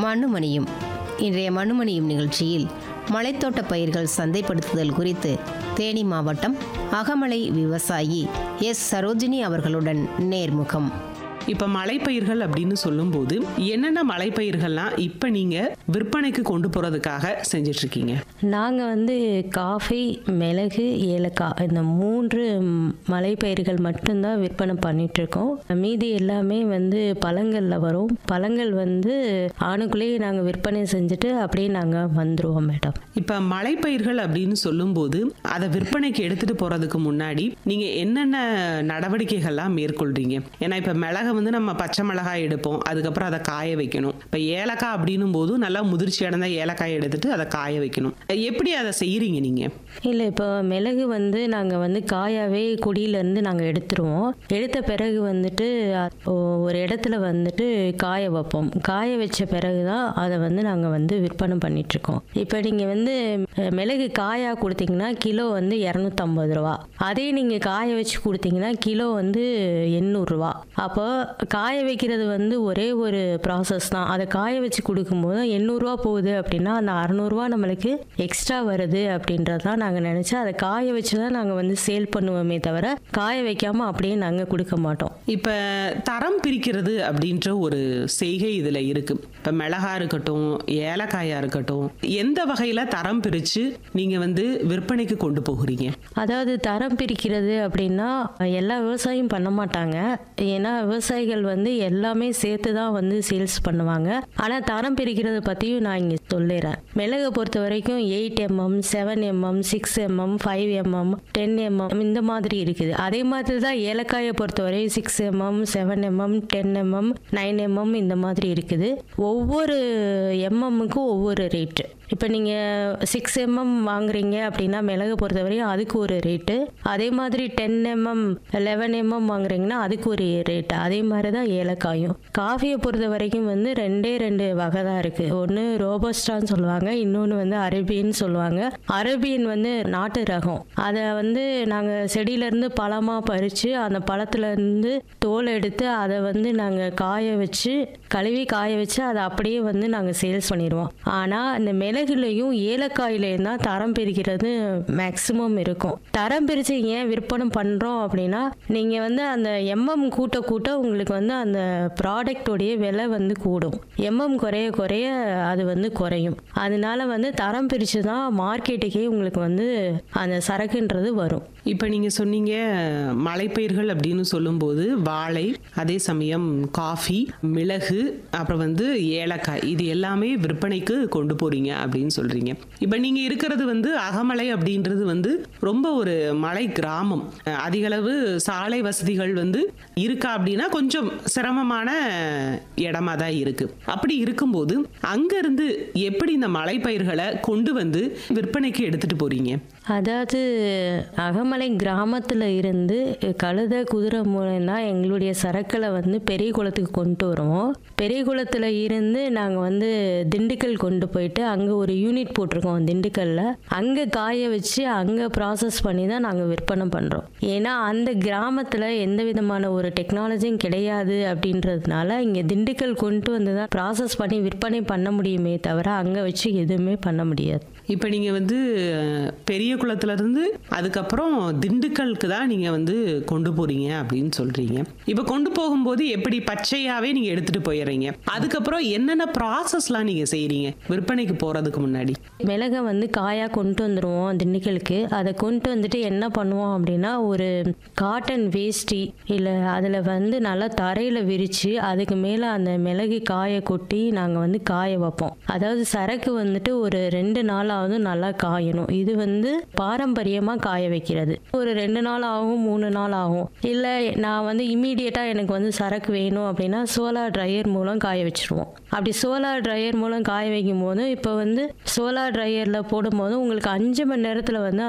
மண்ணுமணியும் இன்றைய மண்ணுமணியும் நிகழ்ச்சியில் மலைத்தோட்ட பயிர்கள் சந்தைப்படுத்துதல் குறித்து தேனி மாவட்டம் அகமலை விவசாயி எஸ் சரோஜினி அவர்களுடன் நேர்முகம் இப்ப மலைப்பயிர்கள் அப்படின்னு சொல்லும்போது என்னென்ன மலைப்பயிர்கள்லாம் இப்ப நீங்க விற்பனைக்கு கொண்டு போறதுக்காக செஞ்சுட்டு இருக்கீங்க நாங்கள் வந்து காஃபி மிளகு ஏலக்காய் இந்த மூன்று ம், மலைப்பயிர்கள் மட்டும்தான் விற்பனை பண்ணிட்டு இருக்கோம் மீதி எல்லாமே வந்து பழங்களில் வரும் பழங்கள் வந்து ஆணுக்குள்ளேயே நாங்கள் விற்பனை செஞ்சுட்டு அப்படியே நாங்கள் வந்துடுவோம் மேடம் இப்ப மலைப்பயிர்கள் அப்படின்னு சொல்லும்போது அதை விற்பனைக்கு எடுத்துட்டு போறதுக்கு முன்னாடி நீங்க என்னென்ன நடவடிக்கைகள்லாம் மேற்கொள்றீங்க ஏன்னா இப்ப மிளகை வந்து நம்ம பச்சை மிளகாய் எடுப்போம் அதுக்கப்புறம் அதை காய வைக்கணும் இப்ப ஏலக்காய் அப்படின்னும் போது நல்லா முதிர்ச்சி அடைந்த ஏலக்காய் எடுத்துட்டு அதை காய வைக்கணும் எப்படி அதை செய்யறீங்க நீங்க இல்லை இப்போ மிளகு வந்து நாங்கள் வந்து காயாவே கொடியிலேருந்து நாங்கள் எடுத்துருவோம் எடுத்த பிறகு வந்துட்டு அ- ஒ- ஒரு இடத்துல வந்துட்டு காய வைப்போம் காய வச்ச பிறகு தான் அதை வந்து நாங்கள் வந்து விற்பனை பண்ணிட்டுருக்கோம் இப்போ நீங்கள் வந்து அஹ், மிளகு காயாக கொடுத்தீங்கன்னா கிலோ வந்து இரநூத்தம்பது ரூபா அதே நீங்கள் காய வச்சு கொடுத்தீங்கன்னா கிலோ வந்து எண்ணூறுரூவா அப்போ காய வைக்கிறது வந்து ஒரே ஒரு ப்ராசஸ் தான் அதை காய வச்சு கொடுக்கும்போது எண்ணூறுரூவா போகுது அப்படின்னா அந்த அறநூறுவா நம்மளுக்கு எக்ஸ்ட்ரா வருது அப்படின்றது தான் நாங்கள் நினச்சி அதை காய வச்சு தான் நாங்கள் வந்து சேல் பண்ணுவோமே தவிர காய வைக்காம அப்படியே நாங்கள் கொடுக்க மாட்டோம் இப்ப தரம் பிரிக்கிறது அப்படின்ற ஒரு செய்கை இதுல இருக்கு இப்ப மிளகா இருக்கட்டும் ஏலக்காயா இருக்கட்டும் எந்த வகையில தரம் பிரிச்சு நீங்க வந்து விற்பனைக்கு கொண்டு போகிறீங்க அதாவது தரம் பிரிக்கிறது அப்படின்னா எல்லா விவசாயியும் பண்ண மாட்டாங்க ஏன்னா விவசாயிகள் வந்து எல்லாமே சேர்த்து தான் வந்து சேல்ஸ் பண்ணுவாங்க ஆனால் தரம் பிரிக்கிறது பற்றியும் நான் இங்கே சொல்லிடுறேன் மிளகை பொறுத்த வரைக்கும் eight mm seven mm six mm five mm ten mm இந்த மாதிரி இருக்குது அதே மாதிரி தான் ஏலக்காயை பொறுத்தவரை six mm seven mm ten mm nine mm இந்த மாதிரி இருக்குது ஒவ்வொரு எம்எம்முக்கும் ஒவ்வொரு ரேட்டு இப்போ நீங்கள் சிக்ஸ் எம்எம் வாங்குறீங்க அப்படின்னா மிளகு பொறுத்தவரையும் அதுக்கு ஒரு ரேட்டு அதே மாதிரி டென் எம்எம் லெவன் எம்எம் வாங்குறீங்கன்னா அதுக்கு ஒரு ரேட்டு அதே மாதிரி தான் ஏலக்காயும் காஃபியை பொறுத்த வரைக்கும் வந்து ரெண்டே ரெண்டு வகை தான் இருக்குது ஒன்று ரோபஸ்டான்னு சொல்லுவாங்க இன்னொன்று வந்து அரேபியன்னு சொல்லுவாங்க அரேபியன் வந்து நாட்டு ரகம் அதை வந்து நாங்கள் செடியிலேருந்து பழமாக பறித்து அந்த பழத்துலேருந்து தோல் எடுத்து அதை வந்து நாங்கள் காய வச்சு கழுவி காய வச்சு அதை அப்படியே வந்து நாங்கள் சேல்ஸ் பண்ணிடுவோம் ஆனால் இந்த மிளகுலையும் ஏலக்காயிலையும் தான் தரம் பிரிக்கிறது மேக்ஸிமம் இருக்கும் தரம் பிரித்து ஏன் விற்பனை பண்ணுறோம் அப்படின்னா நீங்கள் வந்து அந்த எம்எம் கூட்ட கூட்ட உங்களுக்கு வந்து அந்த ப்ராடக்டோடைய விலை வந்து கூடும் எம்எம் குறைய குறைய அது வந்து குறையும் அதனால வந்து தரம் பிரித்து தான் மார்க்கெட்டுக்கே உங்களுக்கு வந்து அந்த சரக்குன்றது வரும் இப்ப நீங்க சொன்னீங்க மலைப்பயிர்கள் அப்படின்னு சொல்லும்போது வாழை அதே சமயம் காஃபி மிளகு அப்புறம் வந்து ஏலக்காய் இது எல்லாமே விற்பனைக்கு கொண்டு போறீங்க அப்படின்னு சொல்றீங்க இப்ப நீங்க இருக்கிறது வந்து அகமலை அப்படின்றது வந்து ரொம்ப ஒரு மலை கிராமம் அஹ் அதிக அளவு சாலை வசதிகள் வந்து இருக்கா அப்படின்னா கொஞ்சம் சிரமமான இடமா தான் இருக்கு அப்படி இருக்கும்போது அங்க இருந்து எப்படி இந்த மலைப்பயிர்களை கொண்டு வந்து விற்பனைக்கு எடுத்துட்டு போறீங்க அதாவது அகமலை கிராமத்தில் இருந்து கழுத குதிரை மூலம் தான் எங்களுடைய சரக்குகளை வந்து பெரிய குளத்துக்கு கொண்டு வருவோம் பெரிய குளத்தில் இருந்து நாங்கள் வந்து திண்டுக்கல் கொண்டு போயிட்டு அங்கே ஒரு யூனிட் போட்டிருக்கோம் திண்டுக்கல்லில் அங்கே காய வச்சு அங்கே ப்ராசஸ் பண்ணி தான் நாங்கள் விற்பனை பண்ணுறோம் ஏன்னா அந்த கிராமத்தில் எந்த விதமான ஒரு டெக்னாலஜியும் கிடையாது அப்படின்றதுனால இங்கே திண்டுக்கல் கொண்டு வந்து தான் ப்ராசஸ் பண்ணி விற்பனை பண்ண முடியுமே தவிர அங்கே வச்சு எதுவுமே பண்ண முடியாது இப்போ நீங்க வந்து அஹ், பெரிய குளத்துல இருந்து அதுக்கப்புறம் திண்டுக்கலுக்கு தான் நீங்க வந்து கொண்டு போறீங்க அப்படின்னு சொல்றீங்க இப்போ கொண்டு போகும்போது எப்படி பச்சையாவே நீங்க எடுத்துட்டு போயிடுறீங்க அதுக்கப்புறம் என்னென்ன ப்ராசஸ்லாம் நீங்க செய்றீங்க விற்பனைக்கு போறதுக்கு முன்னாடி மிளகை வந்து காயாக கொண்டு வந்துடுவோம் திண்டுக்கலுக்கு அதை கொண்டு வந்துட்டு என்ன பண்ணுவோம் அப்படின்னா ஒரு காட்டன் வேஷ்டி இல்லை அதில் வந்து நல்லா தரையில் விரித்து அதுக்கு மேலே அந்த மிளகு காய கொட்டி நாங்கள் வந்து காய வைப்போம் அதாவது சரக்கு வந்துட்டு ஒரு ரெண்டு நாளாவது நல்லா காயணும் இது வந்து பாரம்பரியமாக காய வைக்கிறது ஒரு ரெண்டு நாள் ஆகும் மூணு நாள் ஆகும் இல்லை நான் வந்து இம்மீடியட்டாக எனக்கு வந்து சரக்கு வேணும் அப்படின்னா சோலார் ட்ரையர் மூலம் காய வச்சிருவோம் அப்படி சோலார் ட்ரையர் மூலம் காய வைக்கும் போது இப்போ வந்து சோலார் ட்ரையரில் போடும்போது உங்களுக்கு அஞ்சு மணி நேரத்தில் வந்து